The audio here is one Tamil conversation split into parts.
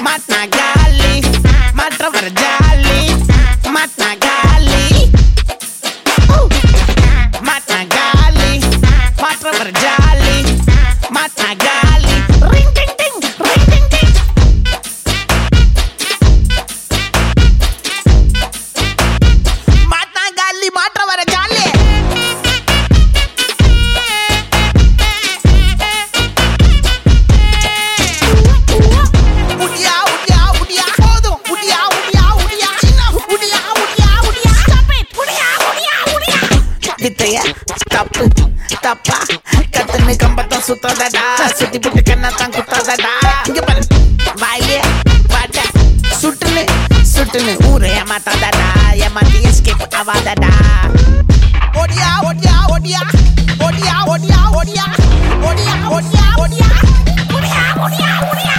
மாட்னா காலி மாற்றவர் ஜாலி மாட்னா காலி மாட்னா காலி மாற்றவர் ஜாலி மாட்னா காலி ரிங் டிங் டிங் ரிங் டிங் டிங் மாட்னா காலி மாற்றவர் ஜாலி உடியா உடியா உடியா போதும் உடியா உடியா உடியா சின்ன உடியா உடியா உடியா ஸ்டாப் இட் உடியா உடியா உடியா வித்தைய தப்பு தப்பா கத்துன்னு கம்பத்தம் சுத்தாதடா சுத்தி புட்டு கண்ணத்தான் குத்தாதடா இங்க பாரு வாயிலே பாட்ட சுட்டுன்னு சுட்டுன்னு ஊரை ஏமாத்தாதடா ஏமாத்தி எஸ்கேப் ஆவாதடா ஒடியா ஒடியா ஒடியா ஒடியா ஒடியா ஒடியா ஒடியா ஒடியா ஒடியா ஒடியா ஒடியா ஒடியா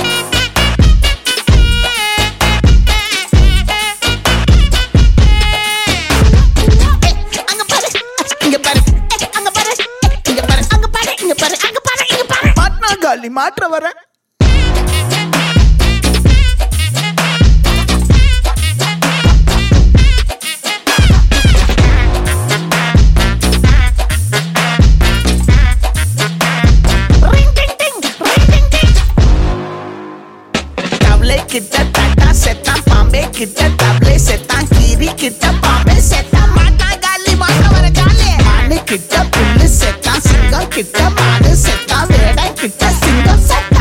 அங்க பாரு இங்க பாரு அங்க பாரு இங்க பாரு அங்க பாரு இங்க பாரு அங்க பாரு இங்க பாரு மாட்னா காலி மாற்ற வர தவளை கிட்ட தட்டா செத்தான் பாம்பே கிட்ட தவளை செத்தான் கீரி கிட்ட பாம்பே செத்தான் மாட்டா காலி மாட்ட வர காலி மானு கிட்ட புல்லு செத்தான் சிங்கம் கிட்ட மானு செத்தான் வேடை கிட்ட சிங்கம் செத்தான்